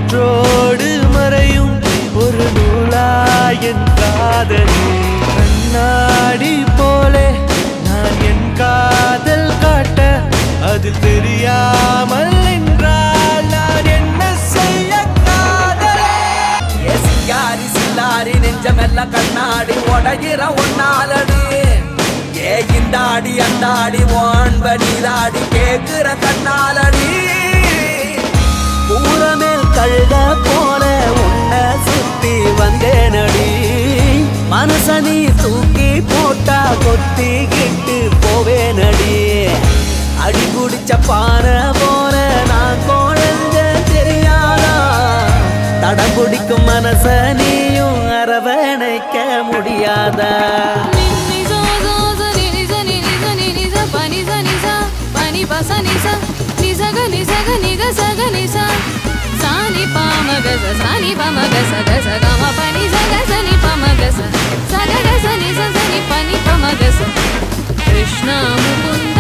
காற்றோடு மறையும் ஒரு நூலாயன் காதலே கண்ணாடி போலே நான் என் காதல் காட்ட அது தெரியாமல் நின்றால் நான் என்ன செய்ய காதலே ஏ சிங்காரி சில்லாரி நெஞ்சமெல்லாம் கண்ணாடி உடையிற ஒன்னாலடி ஏ இந்தாடி அந்தாடி வான்ப நீராடி கேக்குற கண்ணாலடி ஊரமேல் கழுத போல உன்னை சுத்தி வந்தேனடி மனசனி தூக்கி போட்டா கொத்திக்கிட்டு போவேனடி அடி குடிச்ச பானை போல நான் குழந்த தெரியாதா தடம் பிடிக்கும் மனச நீயும் அரவணைக்க முடியாதா Ni sa sa sa ni ni sa ni ni sa ni ni sa pa ni sa ni sa pa ni pa sa ni sa ni sa ga ni sa ga ni ga sa ga ni sa sa ni pa ma ga sa sa ni pa ma ga sa ga sa ga ma pa ni sa ga sa ni pa ma ga sa sa ga ga sa ni sa sa ni pa ni pa ma ga sa Krishna Mukunda